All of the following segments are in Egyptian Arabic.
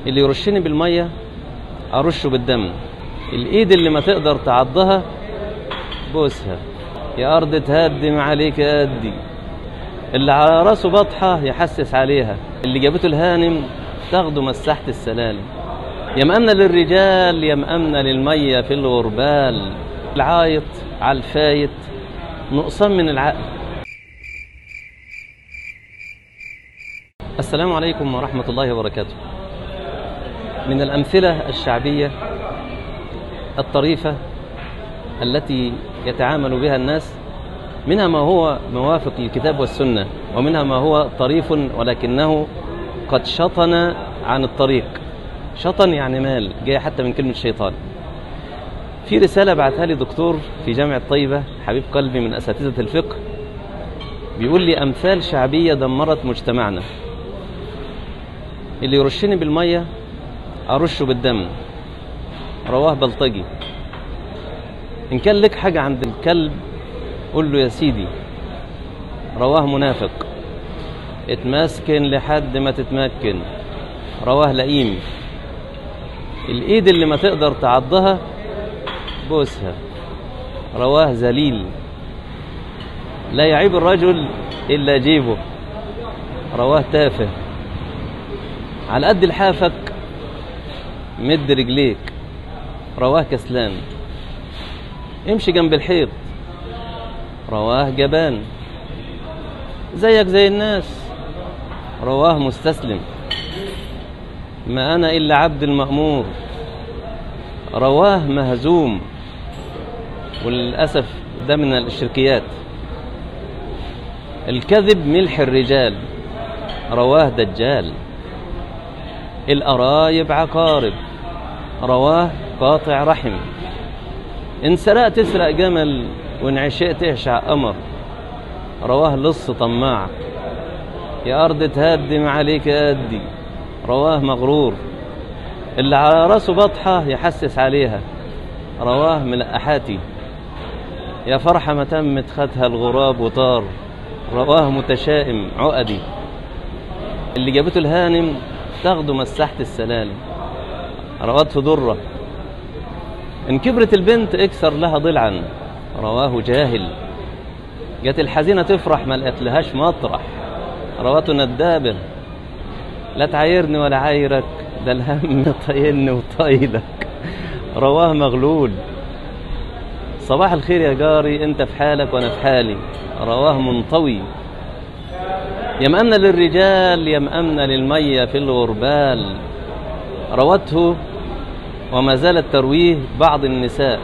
اللي يرشني بالمية أرشه بالدم الإيد اللي ما تقدر تعضها بوسها يا أرض تهدم عليك أدي اللي على راسه بطحة يحسس عليها اللي جابته الهانم تاخده مساحة السلالم يا مأمنة للرجال يا مأمنة للمية في الغربال العايط على الفايت نقصان من العقل السلام عليكم ورحمة الله وبركاته من الأمثلة الشعبية الطريفة التي يتعامل بها الناس منها ما هو موافق للكتاب والسنة ومنها ما هو طريف ولكنه قد شطن عن الطريق شطن يعني مال جاي حتى من كلمة شيطان في رسالة بعتها لي دكتور في جامعة طيبة حبيب قلبي من أساتذة الفقه بيقول لي أمثال شعبية دمرت مجتمعنا اللي يرشني بالمية أرشه بالدم رواه بلطجي إن كان لك حاجة عند الكلب قول له يا سيدي رواه منافق اتمسكن لحد ما تتمكن رواه لئيم الإيد اللي ما تقدر تعضها بوسها رواه ذليل لا يعيب الرجل إلا جيبه رواه تافه على قد لحافك مد رجليك رواه كسلان امشي جنب الحيط رواه جبان زيك زي الناس رواه مستسلم ما أنا إلا عبد المأمور رواه مهزوم وللأسف ده من الشركيات الكذب ملح الرجال رواه دجال الأرايب عقارب رواه قاطع رحم إن سرقت تسرق جمل وإن عشقت اعشع قمر رواه لص طماع يا أرض تهدم عليك أدي رواه مغرور اللي على راسه بطحة يحسس عليها رواه ملقحاتي يا فرحة ما تمت خدها الغراب وطار رواه متشائم عقدي اللي جابته الهانم تاخده مساحة السلالم روته ضرة إن كبرت البنت اكسر لها ضلعا رواه جاهل جت الحزينة تفرح ما لقتلهاش مطرح رواته ندابر لا تعايرني ولا عايرك ده الهم طايلني وطايلك رواه مغلول صباح الخير يا جاري انت في حالك وانا في حالي رواه منطوي يا مأمنة للرجال يا مأمنة للمية في الغربال روته وما زالت ترويه بعض النساء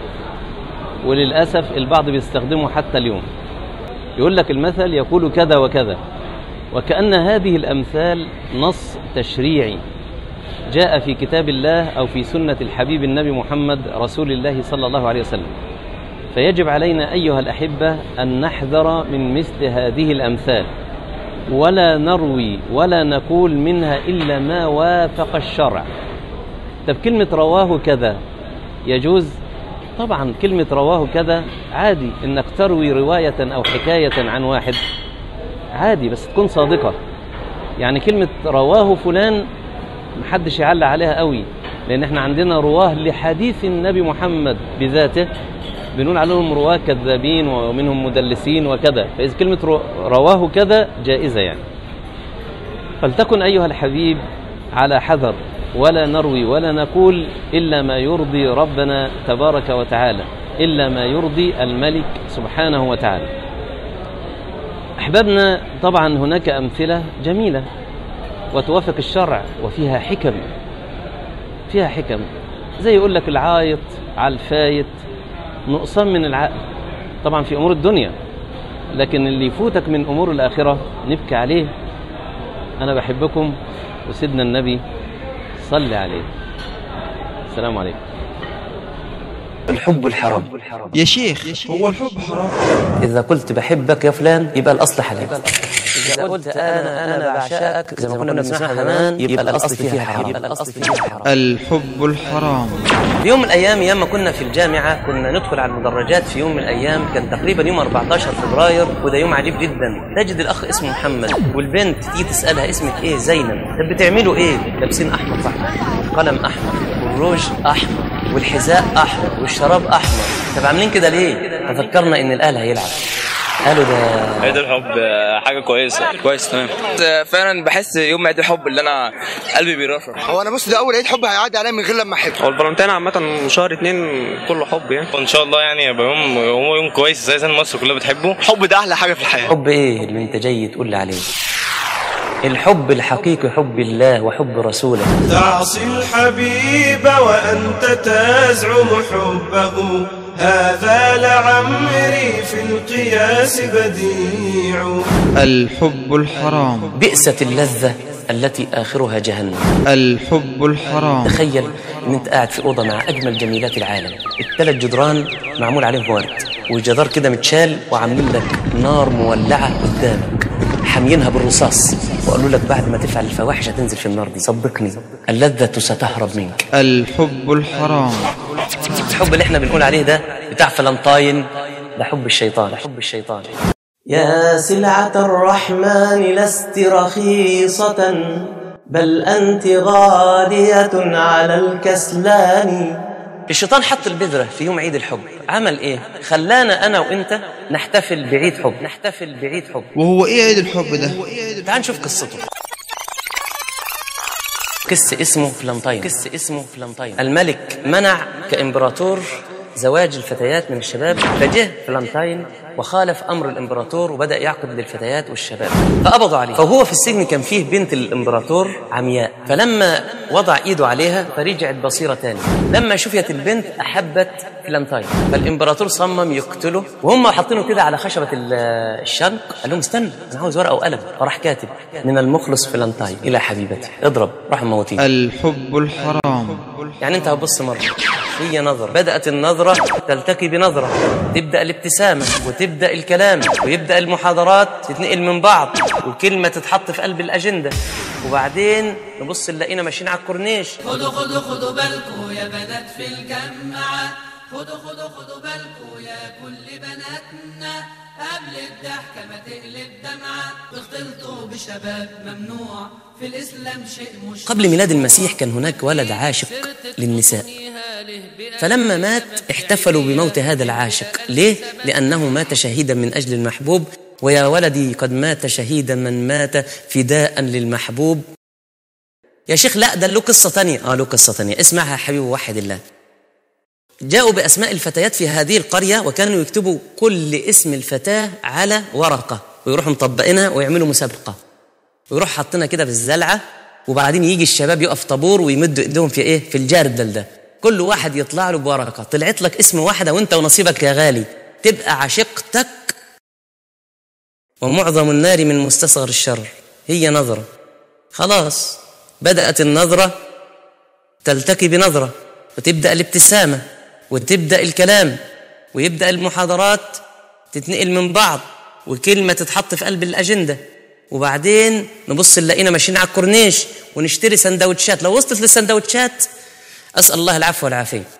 وللأسف البعض بيستخدمه حتى اليوم يقول لك المثل يقول كذا وكذا وكأن هذه الأمثال نص تشريعي جاء في كتاب الله أو في سنة الحبيب النبي محمد رسول الله صلى الله عليه وسلم فيجب علينا أيها الأحبة أن نحذر من مثل هذه الأمثال ولا نروي ولا نقول منها إلا ما وافق الشرع طب كلمة رواه كذا يجوز طبعا كلمة رواه كذا عادي انك تروي رواية او حكاية عن واحد عادي بس تكون صادقة يعني كلمة رواه فلان محدش يعلق عليها قوي لان احنا عندنا رواه لحديث النبي محمد بذاته بنقول عليهم رواه كذابين ومنهم مدلسين وكذا فإذا كلمة رواه كذا جائزة يعني فلتكن أيها الحبيب على حذر ولا نروي ولا نقول إلا ما يرضي ربنا تبارك وتعالى إلا ما يرضي الملك سبحانه وتعالى أحبابنا طبعا هناك أمثلة جميلة وتوافق الشرع وفيها حكم فيها حكم زي يقول لك العايط على الفايت نقصان من العقل طبعا في أمور الدنيا لكن اللي يفوتك من أمور الآخرة نبكي عليه أنا بحبكم وسيدنا النبي صلي عليه السلام عليكم الحب الحرام يا شيخ هو الحب حرام إذا قلت بحبك يا فلان يبقى الأصل حلال إذا قلت أنا أنا بعشقك زي ما كنا بنسمعها زمان يبقى الأصل فيها حرام يبقى الأصل فيها حرام الحب الحرام في يوم من الأيام ياما كنا في الجامعة كنا ندخل على المدرجات في يوم من الأيام كان تقريبا يوم 14 فبراير وده يوم عجيب جدا تجد الأخ اسمه محمد والبنت تيجي تسألها اسمك إيه زينب طب بتعملوا إيه لابسين أحمر فحمر والقلم احمر والروج احمر والحذاء احمر والشراب احمر طب عاملين كده ليه ففكرنا ان الاهلي هيلعب قالوا ده عيد الحب آه، حاجه كويسه كويس تمام فعلا بحس يوم عيد الحب اللي انا قلبي بيرفرف هو انا بص ده اول عيد حب هيعدي عليا من غير لما احب هو الفالنتين عامة شهر اتنين كله حب يعني وان شاء الله يعني يبقى يوم يوم, يوم كويس زي زي مصر كلها بتحبه الحب ده احلى حاجه في الحياه حب ايه اللي انت جاي تقول لي عليه الحب الحقيقي حب الله وحب رسوله تعصي الحبيب وأنت تزعم حبه هذا لعمري في القياس بديع الحب الحرام بئست اللذة التي آخرها جهنم الحب الحرام تخيل ان انت قاعد في اوضه مع اجمل جميلات العالم الثلاث جدران معمول عليهم ورد والجدار كده متشال وعاملين لك نار مولعه قدامك حامينها بالرصاص وقالوا لك بعد ما تفعل الفواحش هتنزل في النار دي صدقني اللذة ستهرب منك الحب الحرام الحب اللي احنا بنقول عليه ده بتاع فلنطاين ده حب الشيطان ده حب الشيطان يا سلعة الرحمن لست رخيصة بل أنت غالية على الكسلان الشيطان حط البذرة في يوم عيد الحب عمل ايه خلانا انا وانت نحتفل بعيد حب نحتفل بعيد حب وهو ايه عيد الحب ده تعال نشوف قصته قس اسمه فلانتين قس اسمه فلانتين الملك منع كامبراطور زواج الفتيات من الشباب فجه فلانتين وخالف امر الامبراطور وبدا يعقد للفتيات والشباب فقبضوا عليه فهو في السجن كان فيه بنت الامبراطور عمياء فلما وضع ايده عليها فرجعت بصيره تاني لما شفيت البنت احبت فلانتين فالامبراطور صمم يقتله وهم حاطينه كده على خشبه ال- الشنق قال لهم استنى انا عاوز ورقه وقلم فراح كاتب من المخلص فلانتين الى حبيبتي اضرب راح موتيه الحب الحرام يعني انت هتبص مره هي نظرة بدأت النظرة تلتقي بنظرة تبدأ الابتسامة وتبدأ الكلام ويبدأ المحاضرات تتنقل من بعض والكلمة تتحط في قلب الأجندة وبعدين نبص نلاقينا ماشيين على الكورنيش خدوا خدوا خدوا بالكوا يا بنات في الجامعة خدوا خدوا خدوا بالكوا يا كل بناتنا قبل الضحكة ما تقلب دمعة اختلطوا بشباب ممنوع في الإسلام شيء مش قبل ميلاد المسيح كان هناك ولد عاشق للنساء فلما مات احتفلوا بموت هذا العاشق ليه؟ لأنه مات شهيدا من أجل المحبوب ويا ولدي قد مات شهيدا من مات فداء للمحبوب يا شيخ لا ده له قصة تانية اه له قصة تانية اسمعها يا حبيبي وحد الله جاءوا بأسماء الفتيات في هذه القرية وكانوا يكتبوا كل اسم الفتاة على ورقة ويروحوا مطبقينها ويعملوا مسابقة ويروح حاطينها كده في الزلعة وبعدين يجي الشباب يقف طابور ويمدوا ايديهم في ايه في الجردل ده كل واحد يطلع له بورقة طلعت لك اسم واحدة وانت ونصيبك يا غالي تبقى عشيقتك ومعظم النار من مستصغر الشر هي نظرة خلاص بدأت النظرة تلتقي بنظرة وتبدأ الابتسامة وتبدأ الكلام ويبدأ المحاضرات تتنقل من بعض وكلمة تتحط في قلب الأجندة وبعدين نبص نلاقينا ماشيين على الكورنيش ونشتري سندوتشات لو وصلت للسندوتشات أسأل الله العفو والعافية